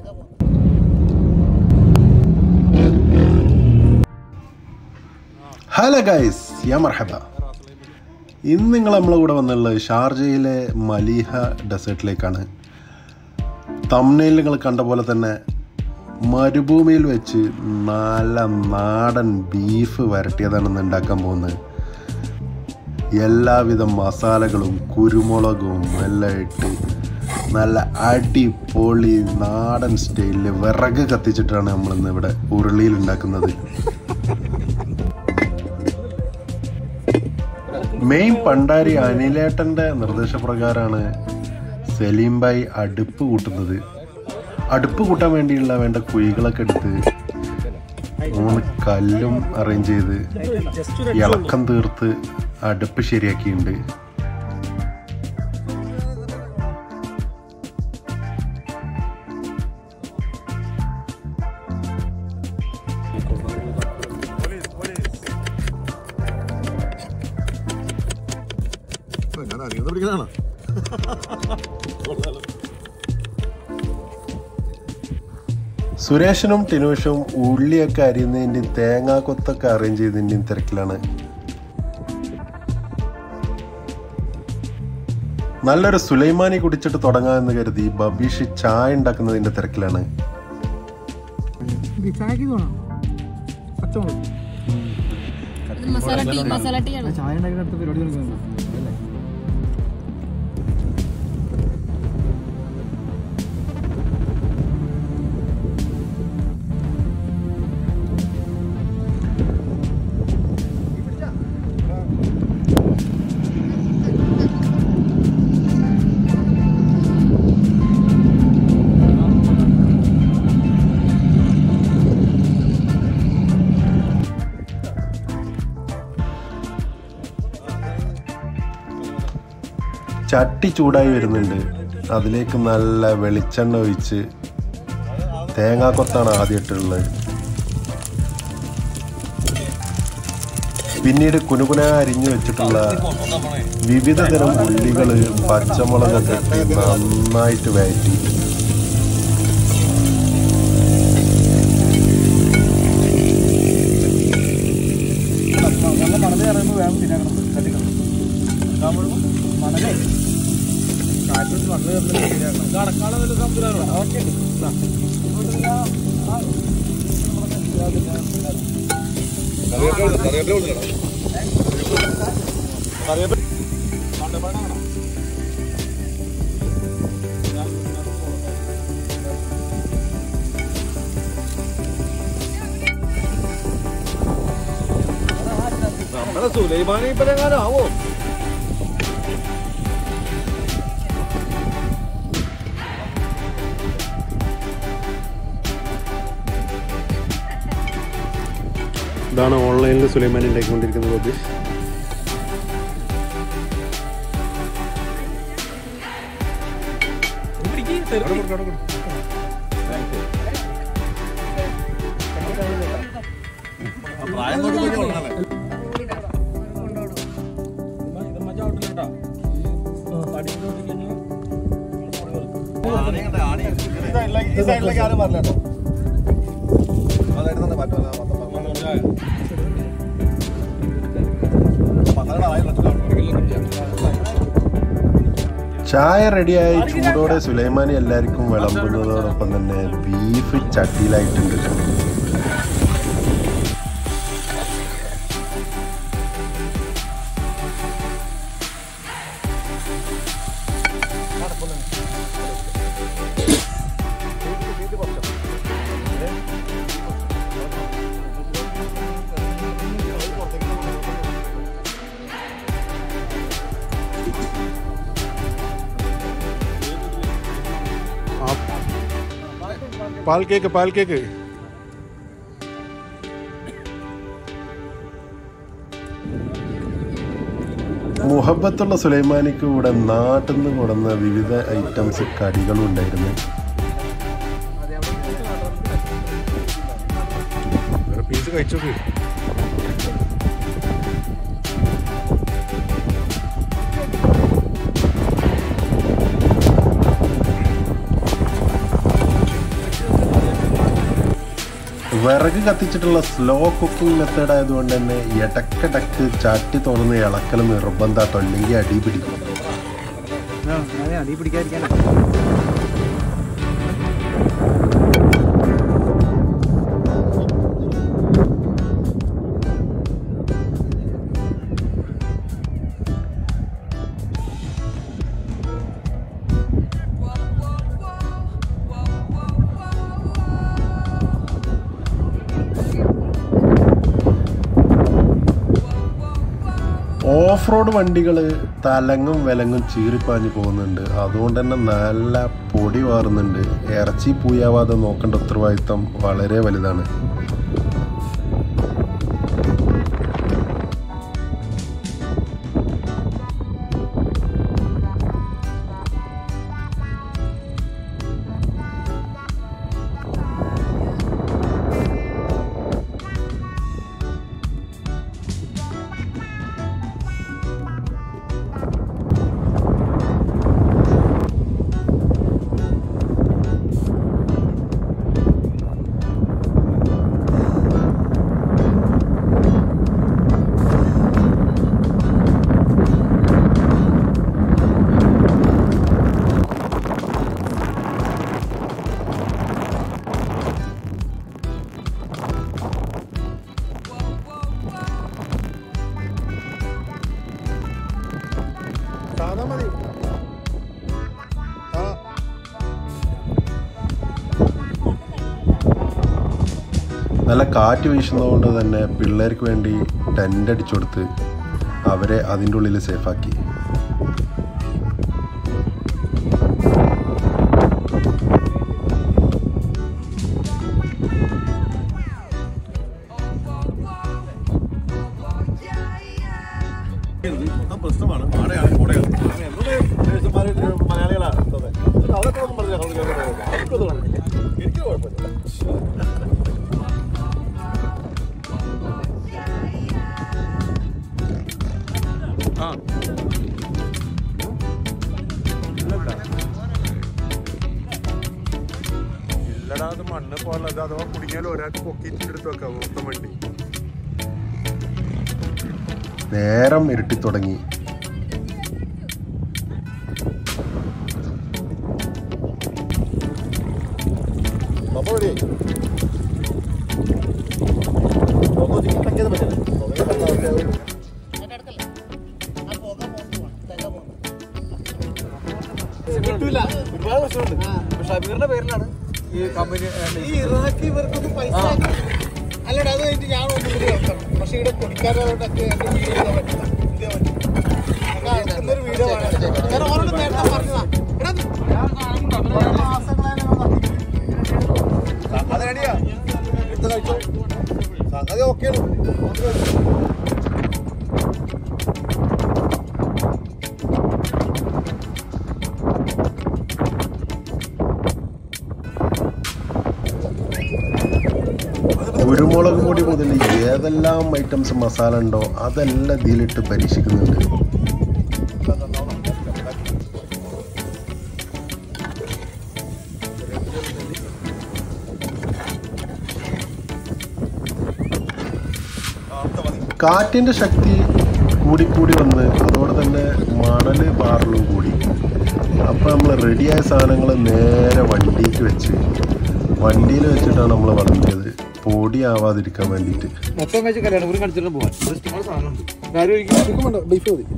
Hello guys യാ മർഹബ ഇന്ന് നിങ്ങൾ നമ്മളെ കൂടെ വന്നുള്ളത് ഷാർജയിലെ മലീഹ ഡെസേർട്ടിലേക്കാണ് തമ്നയിൽ നിങ്ങൾ കണ്ട പോലെ തന്നെ മരുഭൂമിയിൽ വെച്ച് നല്ല നാടൻ ബീഫ് വരട്ടിയതാണ് ഇന്ന് ഉണ്ടാക്കാൻ പോകുന്നത് എല്ലാവിധ മസാലകളും കുരുമുളകും എല്ലാം ഇട്ട് നല്ല അടിപൊളി നാടൻ സ്റ്റൈലിൽ വിറക് കത്തിച്ചിട്ടാണ് നമ്മളിന്ന് ഇവിടെ ഉരുളിയിൽ ഉണ്ടാക്കുന്നത് മെയിൻ പണ്ടാരി അനിലേട്ടൻ്റെ നിർദ്ദേശപ്രകാരമാണ് സലീം ഭായി അടുപ്പ് കൂട്ടുന്നത് അടുപ്പ് കൂട്ടാൻ വേണ്ടിയുള്ള വേണ്ട കുഴികളൊക്കെ എടുത്ത് മൂന്ന് കല്ലും അറേഞ്ച് ചെയ്ത് ഇളക്കം തീർത്ത് അടുപ്പ് ശരിയാക്കിയിട്ടുണ്ട് ഞാൻ അറിയുന്നത് പിടിക്കുന്നതാണ് സുരേഷനും ടിനൂഷും ഉള്ളിയൊക്കെ അരിയുന്നതിൻ്റെയും തേങ്ങാക്കൊത്തൊക്കെ അറേഞ്ച് ചെയ്തതിൻ്റെയും തിരക്കിലാണ് നല്ലൊരു സുലൈമാനി കുടിച്ചിട്ട് തുടങ്ങാമെന്ന് കരുതി ബബീഷ് ചായ ഉണ്ടാക്കുന്നതിൻ്റെ തിരക്കിലാണ് ചായക്ക് വേണം പച്ചമുളക് ഇത് മസാല ടീ മസാല ടീ ആണ് ചായ ഉണ്ടാക്കുന്ന അടുത്ത പരിപാടി നടക്കുന്നുണ്ട് അല്ലേ ചട്ടി ചൂടായി വരുന്നുണ്ട് അതിലേക്ക് നല്ല വെളിച്ചെണ്ണ ഒഴിച്ച് തേങ്ങാക്കൊത്താണ് ആദ്യം ഇട്ടുള്ളത് പിന്നീട് കുനുകുന അരിഞ്ഞു വെച്ചിട്ടുള്ള വിവിധ തരം ഉള്ളികൾ പച്ചമുളകൊക്കെ ഇട്ട് നന്നായിട്ട് വഴറ്റി നല്ല മണല് കയറുമ്പോൾ വേഗം തിന്നാക്കണം കത്തിക്കണം മണലേ കാറ്റോട്ട് മണല് കയറുമ്പോൾ ശരിയാക്കണം കടക്കാളെ വല്ല സംവിധാനം ഓക്കെ നമ്മുടെ സുലൈമാനി ഇപ്പൊ എങ്ങാനും ആവോ ഇതാണ് ഓൺലൈനിൽ സുലൈമാൻ ഉണ്ടാക്കിക്കൊണ്ടിരിക്കുന്നത് ബബീഷ് പ്രായം നോക്കി കൊള്ളാല്ലേ ഈ സൈഡിലേക്ക് ആരും വരില്ല കേട്ടോ അതായിട്ട് തന്നെ പറ്റുമല്ലോ പന്ത്രണ്ട് ആയിരം ചായ റെഡിയായി ചൂടോടെ സുലൈമാനി എല്ലാവർക്കും വിളമ്പുന്നതോടൊപ്പം തന്നെ ബീഫ് ചട്ടിയിലായിട്ടുണ്ട് പാൽ കേക്ക് പാൽ കേക്ക് മുഹബത്തുള്ള സുലൈമാനിക്ക് കൂടെ നാട്ടിൽ നിന്ന് കൊടുന്ന വിവിധ ഐറ്റംസ് കടികളും ഉണ്ടായിരുന്നു പീസ് കഴിച്ചോക്ക് വിറക് കത്തിച്ചിട്ടുള്ള സ്ലോ കുക്കിംഗ് മെത്തേഡ് ആയതുകൊണ്ട് തന്നെ ഇടക്കിടക്ക് ചാറ്റി തുറന്ന് ഇളക്കൽ നിർബന്ധമാട്ടോ അല്ലെങ്കിൽ അടി പിടിക്കും അതെ അടി പിടിക്കാതിരിക്കാനാ ഓഫ് റോഡ് വണ്ടികൾ തലങ്ങും വിലങ്ങും ചീറിപ്പാഞ്ഞ് പോകുന്നുണ്ട് അതുകൊണ്ട് തന്നെ നല്ല പൊടി വാറുന്നുണ്ട് ഇറച്ചി പൂയാവാതെ നോക്കേണ്ട ഉത്തരവാദിത്തം വളരെ വലുതാണ് സാധാ മതി ആ നല്ല കാറ്റ് വീശുന്നതുകൊണ്ട് തന്നെ പിള്ളേർക്ക് വേണ്ടി ടെൻ്റ് അടിച്ചു കൊടുത്ത് അവരെ അതിൻ്റെ ഉള്ളിൽ സേഫാക്കി മൊത്തം പ്രശ്നമാണ് വാടകയാണ് കൂടെയാണ് നേഴ്സുമാര് മലയാളികളാണ് അതെ. അവരൊക്കെ ഒന്നും പറഞ്ഞില്ല അവർക്കൊന്നും പറഞ്ഞില്ല എനിക്ക് കുഴപ്പമില്ല ഇല്ലടാ അത് മണ്ണ് പോലെ അഥവാ കുടുങ്ങിയാലും ഒരാൾക്ക് പൊക്കിയിട്ട് എടുത്ത് വെക്കാം മൊത്തം വണ്ടി നേരം ഇരുട്ടി തുടങ്ങി അപ്പൊ റെഡിയായി ഒന്ന് ചിക്കൻ പറ്റില്ല കിട്ടൂല ഒരുപാട് പ്രശ്നമുണ്ട് പക്ഷെ ഷബീറിന്റെ പേരിലാണ് ഈ കമ്പനി ഈ ഇറാഖി ഇവർക്കൊന്നും പൈസ അല്ലടാ അത് കഴിഞ്ഞിട്ട് ഞാൻ ഒന്നും കൂടി വെക്കണം പക്ഷെ ഇവിടെ പൊടിക്കാരോടൊക്കെ എന്റെ വീഡിയോ ചെയ്താൽ പറ്റില്ല ഇതേ പറ്റില്ല എന്നൊരു വീഡിയോ വേണം ഞാൻ ഓരോട് നേരത്തെ പറഞ്ഞതാ എടാ, സംഗതി റെഡിയാ എടുത്ത് കഴിച്ചോ സംഗതി ഓക്കെയാണ് കുരുമുളക് പൊടി മുതൽ ഏതെല്ലാം ഐറ്റംസ് മസാല ഉണ്ടോ അതെല്ലാം ഇതിലിട്ട് പരീക്ഷിക്കുന്നുണ്ട് കാറ്റിൻ്റെ ശക്തി കൂടിക്കൂടി വന്ന് അതോടെ തന്നെ മണൽ പാറലും കൂടി അപ്പോൾ നമ്മൾ റെഡിയായ സാധനങ്ങൾ നേരെ വണ്ടിക്ക് വെച്ച് വണ്ടിയിൽ വെച്ചിട്ടാണ് നമ്മൾ വളർത്തിയത് പൊടിയാവാതിരിക്കാൻ വേണ്ടിയിട്ട് മൊത്തം വെച്ച് കല്യാണം ഒരു കടിച്ചിട്ട് പോവാൻ ഇഷ്ടംപോലെ സാധനമുണ്ട് കാര്യം ഒരിക്കലും ബീഫ് മതി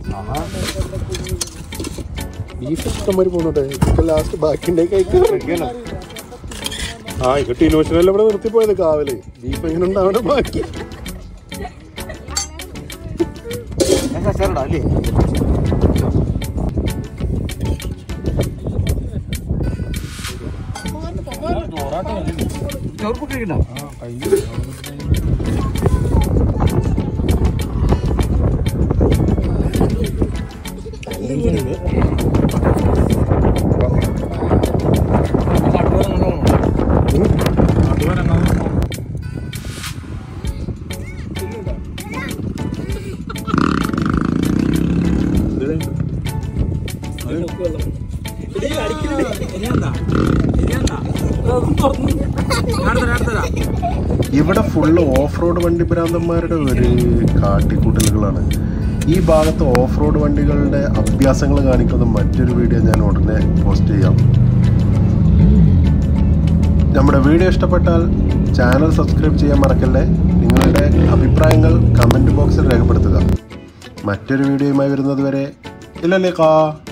ബീഫ് ഇഷ്ടംമാതിരി പോന്നോട്ടെ ചിക്കൻ ലാസ്റ്റ് ബാക്കി ഉണ്ടെങ്കിൽ കഴിക്കാൻ ആ ഇങ്ങോട്ട് ഇനോഷനെല്ലാം ഇവിടെ നിർത്തിപ്പോയത് കാവല് ബീഫ് എങ്ങനെ ഉണ്ടാവണം ബാക്കി ഞാൻ കച്ചാറുണ്ടാ അല്ലേ ചോർപ്പ് കഴിക്കണ്ട ഇവിടെ ഫുള്ള് ഓഫ് റോഡ് വണ്ടി ഭ്രാന്തന്മാരുടെ ഒരു കാട്ടിക്കൂട്ടലുകളാണ് ഈ ഭാഗത്ത് ഓഫ് റോഡ് വണ്ടികളുടെ അഭ്യാസങ്ങൾ കാണിക്കുന്ന മറ്റൊരു വീഡിയോ ഞാൻ ഉടനെ പോസ്റ്റ് ചെയ്യാം നമ്മുടെ വീഡിയോ ഇഷ്ടപ്പെട്ടാൽ ചാനൽ സബ്സ്ക്രൈബ് ചെയ്യാൻ മറക്കല്ലേ നിങ്ങളുടെ അഭിപ്രായങ്ങൾ കമൻറ്റ് ബോക്സിൽ രേഖപ്പെടുത്തുക മറ്റൊരു വീഡിയോയുമായി വരുന്നത് വരെ ഇല്ലല്ലേ കാ